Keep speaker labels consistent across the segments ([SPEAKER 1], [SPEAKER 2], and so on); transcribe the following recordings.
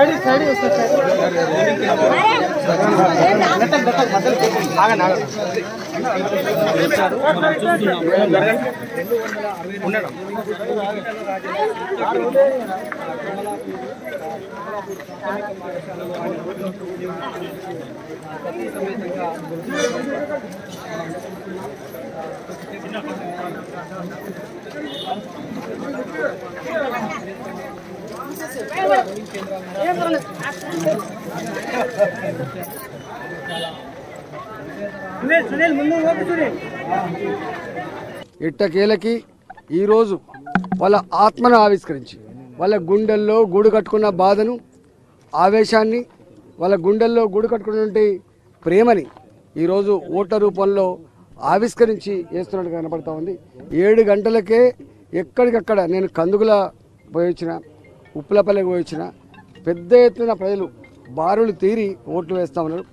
[SPEAKER 1] ఇట్టకేలకి ఈరోజు వాళ్ళ ఆత్మను ఆవిష్కరించి వాళ్ళ గుండెల్లో గూడు కట్టుకున్న బాధను ఆవేశాన్ని వాళ్ళ గుండెల్లో గూడు కట్టుకున్నటువంటి ప్రేమని ఈరోజు ఓట్ల రూపంలో ఆవిష్కరించి వేస్తున్నట్టు కనపడతా ఉంది ఏడు గంటలకే ఎక్కడికక్కడ నేను కందుగుల పోయి వచ్చిన ఉప్పులపల్లికి పోయి వచ్చిన పెద్ద ఎత్తున ప్రజలు బారులు తీరి ఓట్లు వేస్తా ఉన్నారు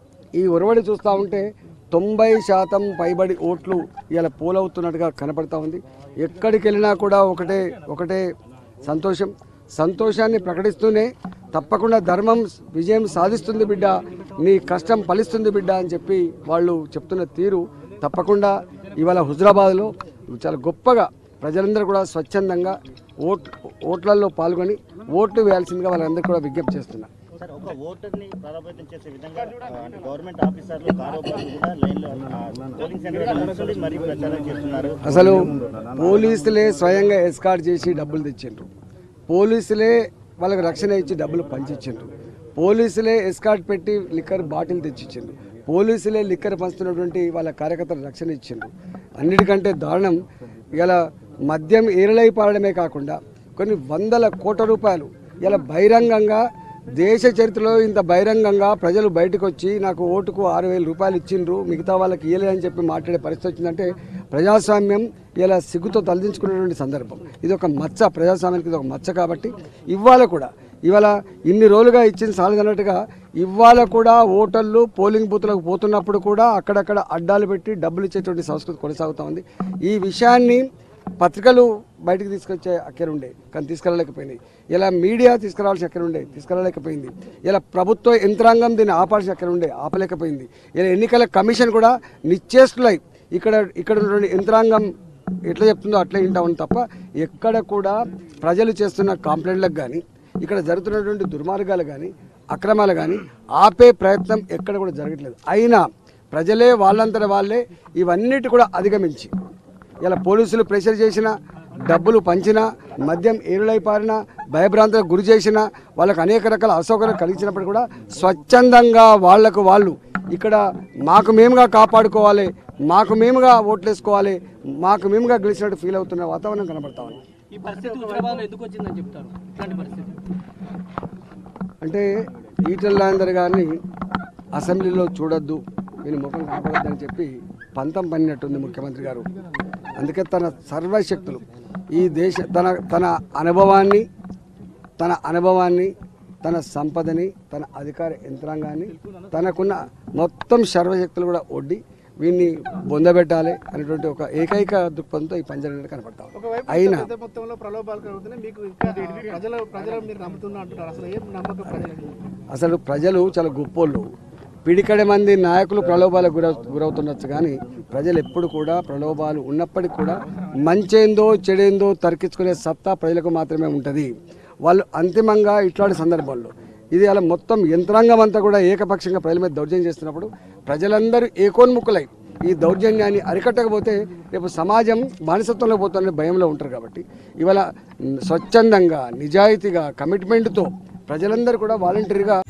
[SPEAKER 1] ఈ ఒరవడి చూస్తూ ఉంటే తొంభై శాతం పైబడి ఓట్లు ఇలా పోలవుతున్నట్టుగా కనపడతా ఉంది ఎక్కడికి వెళ్ళినా కూడా ఒకటే ఒకటే సంతోషం సంతోషాన్ని ప్రకటిస్తూనే తప్పకుండా ధర్మం విజయం సాధిస్తుంది బిడ్డ నీ కష్టం ఫలిస్తుంది బిడ్డ అని చెప్పి వాళ్ళు చెప్తున్న తీరు తప్పకుండా ఇవాళ హుజరాబాద్లో చాలా గొప్పగా ప్రజలందరూ కూడా స్వచ్ఛందంగా ఓట్ ఓట్లలో పాల్గొని ఓట్లు వేయాల్సిందిగా వాళ్ళందరూ కూడా విజ్ఞప్తి చేస్తున్నారు
[SPEAKER 2] సార్ ఒక ఓటర్ని ప్రభావితం చేసే విధంగా ఆ, అంటే గవర్నమెంట్ ఆఫీసర్లు కారోబార్లు కూడా లైన్లో ఆ, పోలింగ్ సెంటర్ నిల్చొని మరీ ప్రచారం చేస్తున్నారు
[SPEAKER 1] అసలు పోలీసులే స్వయంగా ఎస్కార్ట్ చేసి డబ్బులు తెచ్చిండ్రు పోలీసులే వాళ్ళకి రక్షణ ఇచ్చి డబ్బులు పంచిచ్చిండ్రు పోలీసులే ఎస్కార్ట్ పెట్టి లిక్కర్ బాటిల్ తెచ్చిచ్చిండ్రు పోలీసులే లిక్కర్ పంచుతున్నటువంటి వాళ్ళ కార్యకర్తలు రక్షణ ఇచ్చిండ్రు అన్నిటికంటే దారుణం ఇలా మద్యం ఏరలై పారడమే కాకుండా కొన్ని వందల కోట్ల రూపాయలు ఇలా బహిరంగంగా దేశ చరిత్రలో ఇంత బహిరంగంగా ప్రజలు బయటకు వచ్చి నాకు ఓటుకు ఆరు వేల రూపాయలు ఇచ్చిండ్రు మిగతా వాళ్ళకి ఇయ్యలేదని చెప్పి మాట్లాడే పరిస్థితి వచ్చిందంటే ప్రజాస్వామ్యం ఇలా సిగ్గుతో తలదించుకునేటువంటి సందర్భం ఇది ఒక మచ్చ ప్రజాస్వామ్యానికి ఇది ఒక మచ్చ కాబట్టి ఇవాళ కూడా ఇవాళ ఇన్ని రోజులుగా ఇచ్చిన సాలదన్నట్టుగా ఇవాళ కూడా ఓటర్లు పోలింగ్ బూత్లకు పోతున్నప్పుడు కూడా అక్కడక్కడ అడ్డాలు పెట్టి డబ్బులు ఇచ్చేటువంటి సంస్కృతి కొనసాగుతూ ఉంది ఈ విషయాన్ని పత్రికలు బయటికి తీసుకొచ్చే అక్కర ఉండే కానీ తీసుకెళ్ళలేకపోయినాయి ఇలా మీడియా తీసుకురావాల్సిన అక్కర ఉండే తీసుకెళ్ళలేకపోయింది ఇలా ప్రభుత్వ యంత్రాంగం దీన్ని ఆపాల్సిన అక్కర ఉండే ఆపలేకపోయింది ఇలా ఎన్నికల కమిషన్ కూడా నిశ్చేష్టులై ఇక్కడ ఇక్కడ ఉన్నటువంటి యంత్రాంగం ఎట్లా చెప్తుందో అట్లా వింటామని తప్ప ఎక్కడ కూడా ప్రజలు చేస్తున్న కంప్లైంట్లకు కానీ ఇక్కడ జరుగుతున్నటువంటి దుర్మార్గాలు కానీ అక్రమాలు కానీ ఆపే ప్రయత్నం ఎక్కడ కూడా జరగట్లేదు అయినా ప్రజలే వాళ్ళంతట వాళ్ళే ఇవన్నిటి కూడా అధిగమించి ఇలా పోలీసులు ప్రెషర్ చేసిన డబ్బులు పంచినా మద్యం ఏరులై పారినా భయభ్రాంతులకు గురి చేసిన వాళ్ళకు అనేక రకాల అసౌకర్యం కలిగించినప్పుడు కూడా స్వచ్ఛందంగా వాళ్లకు వాళ్ళు ఇక్కడ మాకు మేముగా కాపాడుకోవాలి మాకు మేముగా ఓట్లేసుకోవాలి మాకు మేముగా గెలిచినట్టు ఫీల్ అవుతున్న వాతావరణం కనబడతా ఉంది
[SPEAKER 3] ఈ పరిస్థితి హుజరాబాద్లో ఎందుకు వచ్చిందని చెప్తారు ఇట్లాంటి పరిస్థితి
[SPEAKER 1] అంటే ఈటల రాజేందర్ గారిని అసెంబ్లీలో చూడొద్దు వీని ముఖం కనపడొద్దని చెప్పి పంతం పన్నినట్టుంది ముఖ్యమంత్రి గారు అందుకే తన సర్వశక్తులు ఈ దేశ తన తన అనుభవాన్ని తన అనుభవాన్ని తన సంపదని తన అధికార యంత్రాంగాన్ని తనకున్న మొత్తం సర్వశక్తులు కూడా ఒడ్డి వీన్ని బొందబెట్టాలి అనేటువంటి ఒక ఏకైక దృక్పథంతో ఈ పంజరం కనపడతా ఉంది.
[SPEAKER 4] ఒకవైపు
[SPEAKER 1] అయినా
[SPEAKER 4] పెద్ద మొత్తంలో ప్రలోభాలు కలుగుతున్నాయి మీకు ఇంకా ప్రజల ప్రజలు మీరు నమ్ముతున్నా అంటున్నారు అసలు ఏం నమ్మకం ప్రజలకి
[SPEAKER 1] అసలు ప్రజలు చాలా గొప్పోళ్ళు పిడికడి మంది నాయకులు ప్రలోభాలకు గుర గురవుతుండొచ్చు కానీ ప్రజలు ఎప్పుడు కూడా ప్రలోభాలు ఉన్నప్పటికీ కూడా మంచేందో చెడేందో తర్కించుకునే సత్తా ప్రజలకు మాత్రమే ఉంటుంది వాళ్ళు అంతిమంగా ఇట్లాంటి సందర్భాల్లో ఇది అలా మొత్తం యంత్రాంగం అంతా కూడా ఏకపక్షంగా ప్రజల మీద దౌర్జన్యం చేస్తున్నప్పుడు ప్రజలందరూ ఏకోన్ముఖులై ఈ దౌర్జన్యాన్ని అరికట్టకపోతే రేపు సమాజం బానిసత్వంలో పోతుందనే భయంలో ఉంటారు కాబట్టి ఇవాళ స్వచ్ఛందంగా నిజాయితీగా కమిట్మెంట్తో ప్రజలందరూ కూడా వాలంటరీగా